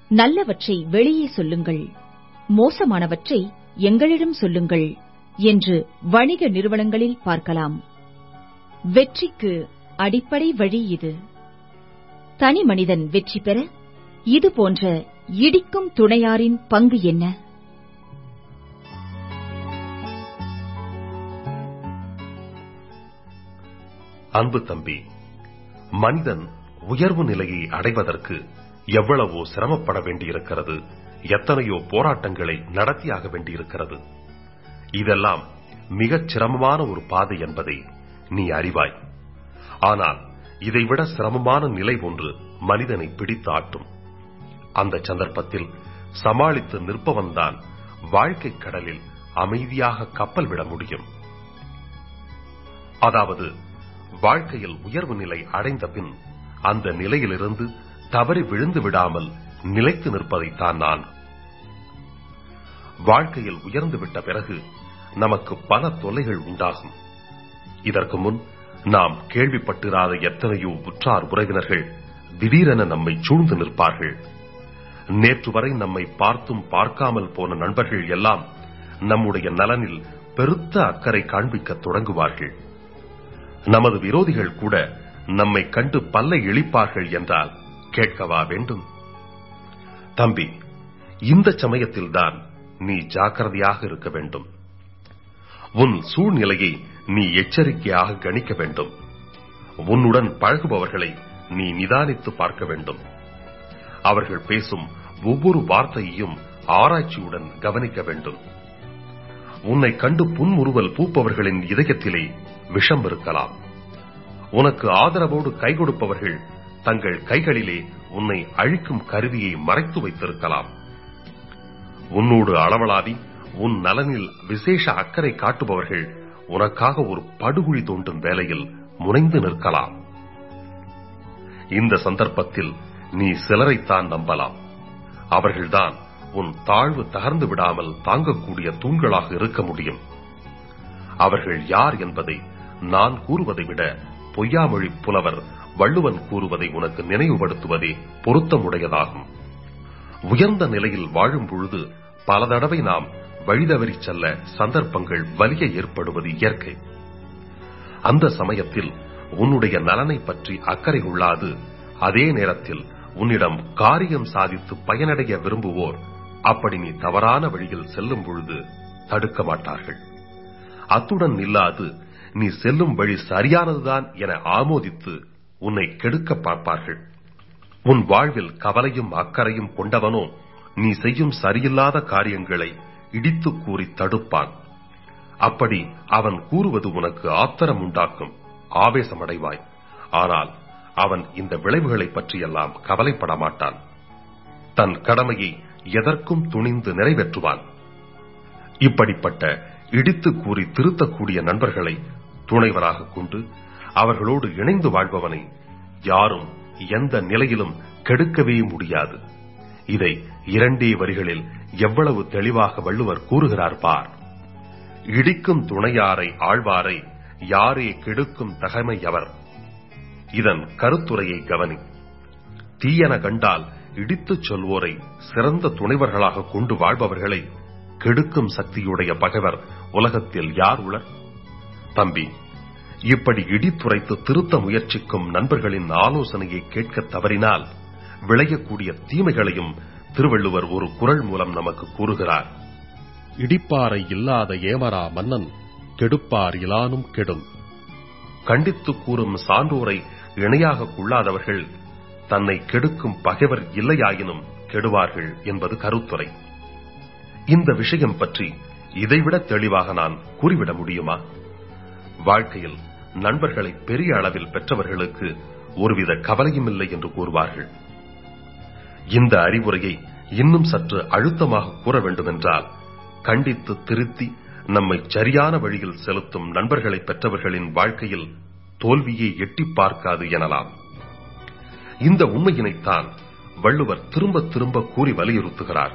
நல்லவற்றை வெளியே சொல்லுங்கள் மோசமானவற்றை எங்களிடம் சொல்லுங்கள் என்று வணிக நிறுவனங்களில் பார்க்கலாம் வெற்றிக்கு அடிப்படை வழி இது தனி மனிதன் வெற்றி பெற இது போன்ற இடிக்கும் துணையாரின் பங்கு என்ன அன்பு தம்பி மனிதன் உயர்வு நிலையை அடைவதற்கு எவ்வளவோ சிரமப்பட வேண்டியிருக்கிறது எத்தனையோ போராட்டங்களை நடத்தியாக வேண்டியிருக்கிறது இதெல்லாம் மிகச் சிரமமான ஒரு பாதை என்பதை நீ அறிவாய் ஆனால் இதைவிட சிரமமான நிலை ஒன்று மனிதனை பிடித்து ஆட்டும் அந்த சந்தர்ப்பத்தில் சமாளித்து நிற்பவன்தான் வாழ்க்கை கடலில் அமைதியாக கப்பல் விட முடியும் அதாவது வாழ்க்கையில் உயர்வு நிலை அடைந்த பின் அந்த நிலையிலிருந்து தவறி விழுந்து விடாமல் நிலைத்து நிற்பதைத்தான் நான் வாழ்க்கையில் உயர்ந்து விட்ட பிறகு நமக்கு பல தொல்லைகள் உண்டாகும் இதற்கு முன் நாம் கேள்விப்பட்டிராத எத்தனையோ உற்றார் உறவினர்கள் திடீரென நம்மை சூழ்ந்து நிற்பார்கள் நேற்று வரை நம்மை பார்த்தும் பார்க்காமல் போன நண்பர்கள் எல்லாம் நம்முடைய நலனில் பெருத்த அக்கறை காண்பிக்க தொடங்குவார்கள் நமது விரோதிகள் கூட நம்மை கண்டு பல்லை இழிப்பார்கள் என்றால் கேட்கவா வேண்டும் தம்பி இந்த சமயத்தில்தான் நீ ஜாக்கிரதையாக இருக்க வேண்டும் உன் சூழ்நிலையை நீ எச்சரிக்கையாக கணிக்க வேண்டும் உன்னுடன் பழகுபவர்களை நீ நிதானித்து பார்க்க வேண்டும் அவர்கள் பேசும் ஒவ்வொரு வார்த்தையையும் ஆராய்ச்சியுடன் கவனிக்க வேண்டும் உன்னை கண்டு புன்முறுவல் பூப்பவர்களின் இதயத்திலே விஷம் இருக்கலாம் உனக்கு ஆதரவோடு கை கொடுப்பவர்கள் தங்கள் கைகளிலே உன்னை அழிக்கும் கருவியை மறைத்து வைத்திருக்கலாம் உன்னோடு அளவலாவி உன் நலனில் விசேஷ அக்கறை காட்டுபவர்கள் உனக்காக ஒரு படுகுழி தோண்டும் வேலையில் முனைந்து நிற்கலாம் இந்த சந்தர்ப்பத்தில் நீ சிலரைத்தான் நம்பலாம் அவர்கள்தான் உன் தாழ்வு தகர்ந்து விடாமல் தாங்கக்கூடிய தூண்களாக இருக்க முடியும் அவர்கள் யார் என்பதை நான் கூறுவதை விட பொய்யாமொழி புலவர் வள்ளுவன் கூறுவதை உனக்கு நினைவுபடுத்துவதே பொருத்தமுடையதாகும் உயர்ந்த நிலையில் வாழும் பொழுது பல தடவை நாம் வழிதவறி செல்ல சந்தர்ப்பங்கள் வலிய ஏற்படுவது இயற்கை அந்த சமயத்தில் உன்னுடைய நலனை பற்றி அக்கறை கொள்ளாது அதே நேரத்தில் உன்னிடம் காரியம் சாதித்து பயனடைய விரும்புவோர் அப்படி நீ தவறான வழியில் செல்லும் பொழுது தடுக்க மாட்டார்கள் அத்துடன் நில்லாது நீ செல்லும் வழி சரியானதுதான் என ஆமோதித்து உன்னை கெடுக்க பார்ப்பார்கள் உன் வாழ்வில் கவலையும் அக்கறையும் கொண்டவனோ நீ செய்யும் சரியில்லாத காரியங்களை இடித்து கூறி தடுப்பான் அப்படி அவன் கூறுவது உனக்கு ஆத்திரம் உண்டாக்கும் ஆவேசமடைவாய் ஆனால் அவன் இந்த விளைவுகளை பற்றியெல்லாம் கவலைப்பட மாட்டான் தன் கடமையை எதற்கும் துணிந்து நிறைவேற்றுவான் இப்படிப்பட்ட இடித்து கூறி திருத்தக்கூடிய நண்பர்களை துணைவராக கொண்டு அவர்களோடு இணைந்து வாழ்பவனை யாரும் எந்த நிலையிலும் கெடுக்கவே முடியாது இதை இரண்டே வரிகளில் எவ்வளவு தெளிவாக வள்ளுவர் கூறுகிறார் பார் இடிக்கும் துணையாரை ஆழ்வாரை யாரே கெடுக்கும் தகைமை அவர் இதன் கருத்துரையை கவனி தீயன கண்டால் இடித்துச் சொல்வோரை சிறந்த துணைவர்களாக கொண்டு வாழ்பவர்களை கெடுக்கும் சக்தியுடைய பகைவர் உலகத்தில் யார் உளர் தம்பி இப்படி இடித்துரைத்து திருத்த முயற்சிக்கும் நண்பர்களின் ஆலோசனையை கேட்க தவறினால் விளையக்கூடிய தீமைகளையும் திருவள்ளுவர் ஒரு குரல் மூலம் நமக்கு கூறுகிறார் இடிப்பாரை இல்லாத ஏமரா மன்னன் கெடுப்பார் இலானும் கெடும் கண்டித்து கூறும் சான்றோரை இணையாக கொள்ளாதவர்கள் தன்னை கெடுக்கும் பகைவர் இல்லையாயினும் கெடுவார்கள் என்பது கருத்துரை இந்த விஷயம் பற்றி இதைவிட தெளிவாக நான் கூறிவிட முடியுமா வாழ்க்கையில் நண்பர்களை பெரிய அளவில் பெற்றவர்களுக்கு ஒருவித கவலையும் இல்லை என்று கூறுவார்கள் இந்த அறிவுரையை இன்னும் சற்று அழுத்தமாக கூற வேண்டுமென்றால் கண்டித்து திருத்தி நம்மை சரியான வழியில் செலுத்தும் நண்பர்களை பெற்றவர்களின் வாழ்க்கையில் தோல்வியை எட்டி பார்க்காது எனலாம் இந்த உண்மையினைத்தான் வள்ளுவர் திரும்ப திரும்ப கூறி வலியுறுத்துகிறார்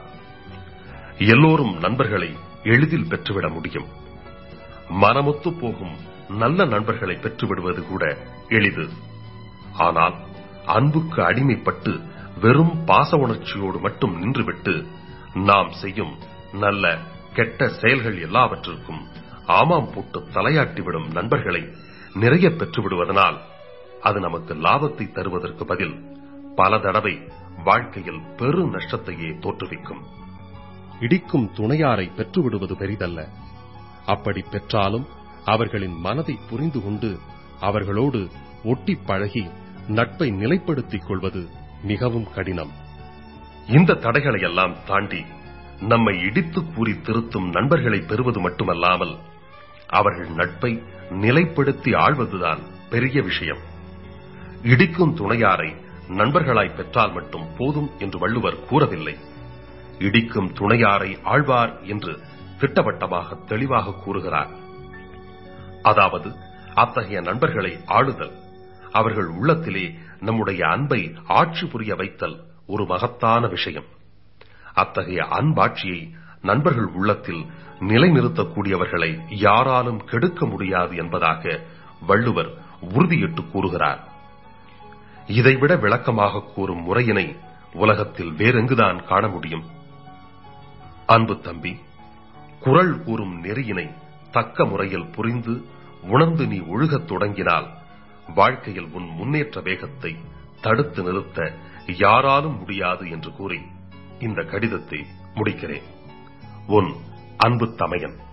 எல்லோரும் நண்பர்களை எளிதில் பெற்றுவிட முடியும் மனமொத்து போகும் நல்ல நண்பர்களை பெற்றுவிடுவது கூட எளிது ஆனால் அன்புக்கு அடிமைப்பட்டு வெறும் பாச உணர்ச்சியோடு மட்டும் நின்றுவிட்டு நாம் செய்யும் நல்ல கெட்ட செயல்கள் எல்லாவற்றிற்கும் ஆமாம் போட்டு தலையாட்டிவிடும் நண்பர்களை நிறைய பெற்றுவிடுவதனால் அது நமக்கு லாபத்தை தருவதற்கு பதில் பல தடவை வாழ்க்கையில் பெரு நஷ்டத்தையே தோற்றுவிக்கும் இடிக்கும் துணையாரை பெற்றுவிடுவது பெரிதல்ல அப்படி பெற்றாலும் அவர்களின் மனதை புரிந்து கொண்டு அவர்களோடு ஒட்டிப் பழகி நட்பை நிலைப்படுத்திக் கொள்வது மிகவும் கடினம் இந்த தடைகளை எல்லாம் தாண்டி நம்மை இடித்து கூறி திருத்தும் நண்பர்களை பெறுவது மட்டுமல்லாமல் அவர்கள் நட்பை நிலைப்படுத்தி ஆள்வதுதான் பெரிய விஷயம் இடிக்கும் துணையாரை நண்பர்களாய் பெற்றால் மட்டும் போதும் என்று வள்ளுவர் கூறவில்லை இடிக்கும் துணையாரை ஆழ்வார் என்று திட்டவட்டமாக தெளிவாக கூறுகிறார் அதாவது அத்தகைய நண்பர்களை ஆளுதல் அவர்கள் உள்ளத்திலே நம்முடைய அன்பை ஆட்சி புரிய வைத்தல் ஒரு மகத்தான விஷயம் அத்தகைய அன்பாட்சியை நண்பர்கள் உள்ளத்தில் நிலைநிறுத்தக்கூடியவர்களை யாராலும் கெடுக்க முடியாது என்பதாக வள்ளுவர் உறுதியிட்டு கூறுகிறார் இதைவிட விளக்கமாக கூறும் முறையினை உலகத்தில் வேறெங்குதான் காண முடியும் அன்பு தம்பி குரல் கூறும் நெறியினை தக்க முறையில் புரிந்து உணர்ந்து நீ ஒழுகத் தொடங்கினால் வாழ்க்கையில் உன் முன்னேற்ற வேகத்தை தடுத்து நிறுத்த யாராலும் முடியாது என்று கூறி இந்த கடிதத்தை முடிக்கிறேன் உன் அன்பு தமையன்